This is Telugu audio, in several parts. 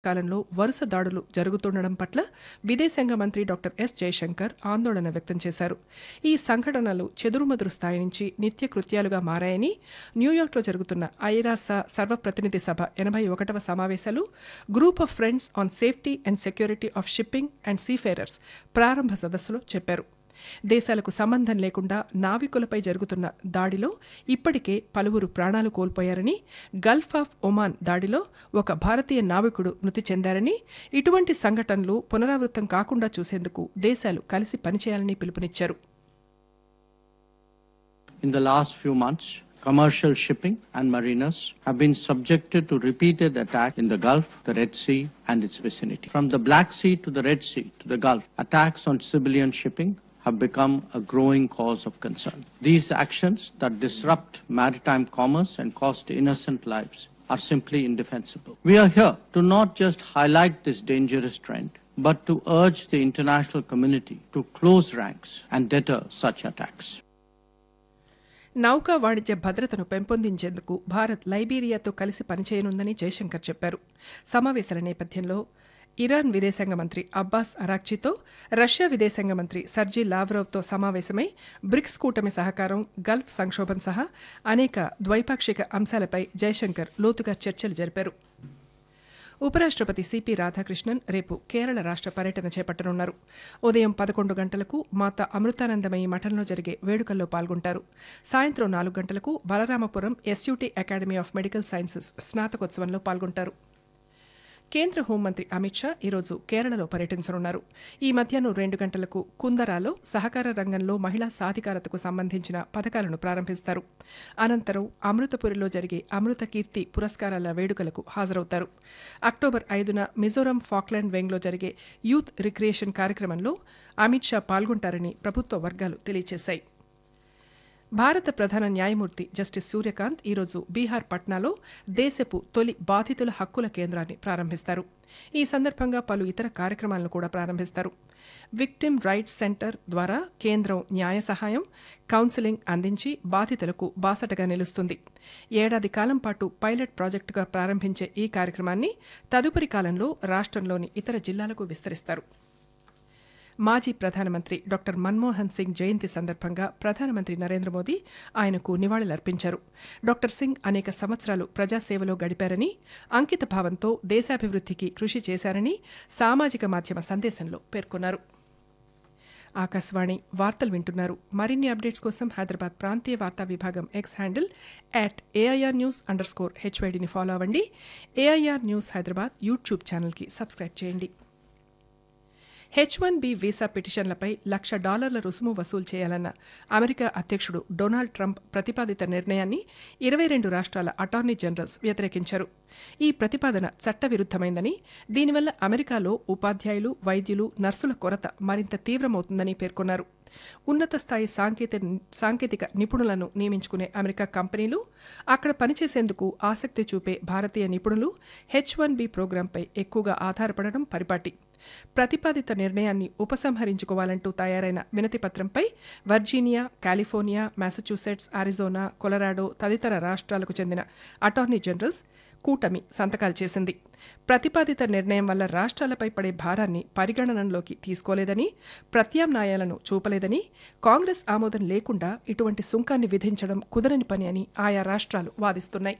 కాలంలో వరుస దాడులు జరుగుతుండడం పట్ల విదేశాంగ మంత్రి డాక్టర్ ఎస్ జయశంకర్ ఆందోళన వ్యక్తం చేశారు ఈ సంఘటనలు చెదురుమదురు స్థాయి నుంచి నిత్య కృత్యాలుగా మారాయని న్యూయార్క్లో జరుగుతున్న ఐరాస సర్వప్రతినిధి సభ ఎనభై ఒకటవ సమావేశాలు group of friends on safety and security of shipping and seafarers ప్రారంభ సదస్సులో చెప్పారు దేశాలకు సంబంధం లేకుండా నావికులపై జరుగుతున్న దాడిలో ఇప్పటికే పలువురు ప్రాణాలు కోల్పోయారని గల్ఫ్ ఆఫ్ ఒమాన్ దాడిలో ఒక భారతీయ నావికుడు మృతి చెందారని ఇటువంటి సంఘటనలు పునరావృతం కాకుండా చూసేందుకు దేశాలు కలిసి పనిచేయాలని పిలుపునిచ్చారు In the last few months, commercial shipping and mariners have been subjected to repeated attacks in the Gulf, the Red Sea, and its vicinity. From the Black Sea to the Red Sea to the Gulf, attacks on civilian shipping have become a growing cause of concern. These actions that disrupt maritime commerce and cost innocent lives are simply indefensible. We are here to not just highlight this dangerous trend, but to urge the international community to close ranks and deter such attacks. నౌకా వాణిజ్య భద్రతను పెంపొందించేందుకు భారత్ లైబీరియాతో కలిసి పనిచేయనుందని జయశంకర్ చెప్పారు సమావేశాల నేపథ్యంలో ఇరాన్ విదేశాంగ మంత్రి అబ్బాస్ అరాక్చీతో రష్యా విదేశాంగ మంత్రి సర్జీ లావ్రోవ్తో సమావేశమై బ్రిక్స్ కూటమి సహకారం గల్ఫ్ సంక్షోభం సహా అనేక ద్వైపాక్షిక అంశాలపై జయశంకర్ లోతుగా చర్చలు జరిపారు ఉపరాష్ట్రపతి సిపి రాధాకృష్ణన్ రేపు కేరళ రాష్ట్ర పర్యటన చేపట్టనున్నారు ఉదయం పదకొండు గంటలకు మాత అమృతానందమయి మఠంలో జరిగే వేడుకల్లో పాల్గొంటారు సాయంత్రం నాలుగు గంటలకు Balaramapuram SUT academy of medical sciences స్నాతకోత్సవంలో పాల్గొంటారు కేంద్ర హోంమంత్రి అమిత్ షా ఈరోజు కేరళలో పర్యటించనున్నారు ఈ మధ్యాహ్నం రెండు గంటలకు కుందరాలో సహకార రంగంలో మహిళా సాధికారతకు సంబంధించిన పథకాలను ప్రారంభిస్తారు అనంతరం అమృతపురిలో జరిగే అమృత కీర్తి పురస్కారాల వేడుకలకు హాజరవుతారు అక్టోబర్ ఐదున మిజోరాం ఫాక్లాండ్ వెంగ్లో జరిగే యూత్ రిక్రియేషన్ కార్యక్రమంలో అమిత్ షా పాల్గొంటారని ప్రభుత్వ వర్గాలు తెలియజేశాయి భారత ప్రధాన న్యాయమూర్తి జస్టిస్ సూర్యకాంత్ ఈరోజు బీహార్ పట్నాలో దేశపు తొలి బాధితుల హక్కుల కేంద్రాన్ని ప్రారంభిస్తారు ఈ సందర్భంగా పలు ఇతర కార్యక్రమాలను కూడా ప్రారంభిస్తారు విక్టిమ్ రైట్స్ సెంటర్ ద్వారా కేంద్రం న్యాయ సహాయం కౌన్సిలింగ్ అందించి బాధితులకు బాసటగా నిలుస్తుంది ఏడాది కాలం పాటు పైలట్ ప్రాజెక్టుగా ప్రారంభించే ఈ కార్యక్రమాన్ని తదుపరి కాలంలో రాష్ట్రంలోని ఇతర జిల్లాలకు విస్తరిస్తారు మాజీ ప్రధానమంత్రి డాక్టర్ మన్మోహన్ సింగ్ జయంతి సందర్భంగా ప్రధానమంత్రి నరేంద్ర మోదీ ఆయనకు నివాళులర్పించారు డాక్టర్ సింగ్ అనేక సంవత్సరాలు ప్రజాసేవలో గడిపారని అంకిత భావంతో దేశాభివృద్ధికి కృషి చేశారని సామాజిక మాధ్యమ సందేశంలో పేర్కొన్నారు ఆకాశవాణి వార్తలు వింటున్నారు మరిన్ని అప్డేట్స్ కోసం హైదరాబాద్ ప్రాంతీయ వార్తా విభాగం X handle at AIR news under score హెచ్వైడిని ఫాలో అవ్వండి ఏఐఆర్ న్యూస్ హైదరాబాద్ యూట్యూబ్ ఛానల్కి సబ్స్క్రైబ్ చేయండి హెచ్ వన్ బి వీసా పిటిషన్లపై లక్ష డాలర్ల రుసుము వసూలు చేయాలన్న అమెరికా అధ్యక్షుడు డొనాల్డ్ ట్రంప్ ప్రతిపాదిత నిర్ణయాన్ని ఇరవై రెండు రాష్ట్రాల అటార్నీ జనరల్స్ వ్యతిరేకించారు ఈ ప్రతిపాదన చట్టవిరుద్దమైందని దీనివల్ల అమెరికాలో ఉపాధ్యాయులు వైద్యులు నర్సుల కొరత మరింత తీవ్రమవుతుందని పేర్కొన్నారు ఉన్నత స్థాయి సాంకేతిక సాంకేతిక నిపుణులను నియమించుకునే అమెరికా కంపెనీలు అక్కడ పనిచేసేందుకు ఆసక్తి చూపే భారతీయ నిపుణులు హెచ్ వన్ బి ప్రోగ్రాంపై ఎక్కువగా ఆధారపడడం పరిపాటి ప్రతిపాదిత నిర్ణయాన్ని ఉపసంహరించుకోవాలంటూ తయారైన వినతిపత్రంపై Virginia California Massachusetts Arizona Colorado తదితర రాష్ట్రాలకు చెందిన అటార్నీ జనరల్స్ కూటమి సంతకాలు చేసింది ప్రతిపాదిత నిర్ణయం వల్ల రాష్ట్రాలపై పడే భారాన్ని పరిగణనలోకి తీసుకోలేదని ప్రత్యామ్నాయాలను చూపలేదని కాంగ్రెస్ ఆమోదం లేకుండా ఇటువంటి సుంకాన్ని విధించడం కుదరని పని అని ఆయా రాష్ట్రాలు వాదిస్తున్నాయి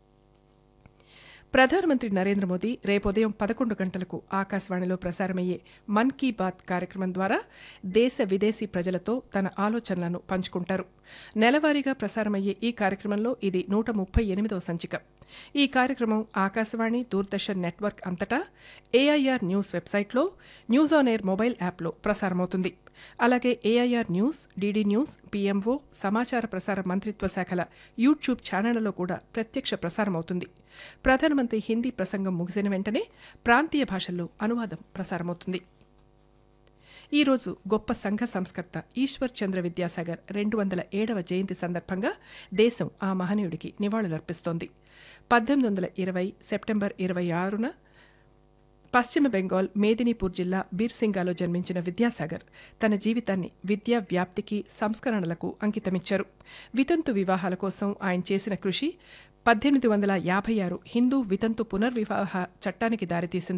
ప్రధానమంత్రి నరేంద్ర మోదీ రేపు ఉదయం పదకొండు గంటలకు ఆకాశవాణిలో ప్రసారమయ్యే మన్ కీ బాత్ కార్యక్రమం ద్వారా దేశ విదేశీ ప్రజలతో తన ఆలోచనలను పంచుకుంటారు నెలవారీగా ప్రసారమయ్యే ఈ కార్యక్రమంలో ఇది నూట ముప్పై ఎనిమిదవ సంచిక ఈ కార్యక్రమం ఆకాశవాణి దూరదర్శన్ నెట్వర్క్ అంతటా ఏఐఆర్ న్యూస్ వెబ్సైట్లో న్యూస్ ఆన్ ఎయిర్ మొబైల్ యాప్లో ప్రసారమవుతుంది అలాగే AIR news DD news PMO సమాచార ప్రసార మంత్రిత్వ శాఖల యూట్యూబ్ ఛానళ్లలో కూడా ప్రత్యక్ష ప్రసారమవుతుంది ప్రధానమంత్రి హిందీ ప్రసంగం ముగిసిన వెంటనే ప్రాంతీయ భాషల్లో అనువాదం ప్రసారమవుతుంది ఈ రోజు గొప్ప సంఘ సంస్కర్త ఈశ్వర్ చంద్ర విద్యాసాగర్ రెండు వందల ఏడవ జయంతి సందర్భంగా దేశం ఆ మహనీయుడికి నివాళులర్పిస్తోంది పద్దెనిమిది వందల ఇరవై సెప్టెంబర్ ఇరవై ఆరున పశ్చిమ బెంగాల్ మేదినీపూర్ జిల్లా బీర్సింగాలో జన్మించిన విద్యాసాగర్ తన జీవితాన్ని విద్యా వ్యాప్తికి సంస్కరణలకు అంకితమిచ్చారు వితంతు వివాహాల కోసం ఆయన చేసిన కృషి పద్దెనిమిది వందల యాభై ఆరు హిందూ వితంతు పునర్వివాహ చట్టానికి దారితీసింది